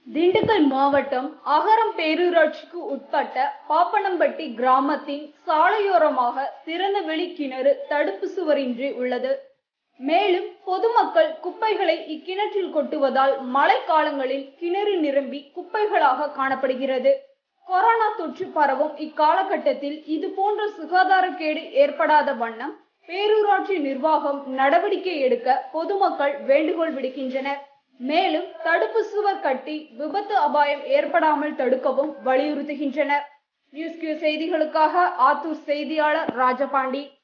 திண்டுக்கல் மாவட்டம் அகரம் பேரூராட்சிக்கு உட்பட்ட பாப்பனம்பட்டி கிராமத்தின் சாலையோரமாக திறந்தவெளி கிணறு தடுப்பு சுவரின்றி உள்ளது மேலும் பொதுமக்கள் குப்பைகளை இக்கிணற்றில் கொட்டுவதால் மழைக்காலங்களில் கிணறு நிரம்பி குப்பைகளாக காணப்படுகிறது கொரோனா தொற்று பரவும் இக்காலகட்டத்தில் இது போன்ற சுகாதாரக்கேடு ஏற்படாத வண்ணம் பேரூராட்சி நிர்வாகம் நடவடிக்கை எடுக்க பொதுமக்கள் வேண்டுகோள் விடுக்கின்றனர் மேலும் தடுப்பு சுவர் கட்டி விபத்து அபாயம் ஏற்படாமல் தடுக்கவும் வலியுறுத்துகின்றனர் நியூஸ் கியூ செய்திகளுக்காக ஆத்தூர் செய்தியாளர் ராஜபாண்டி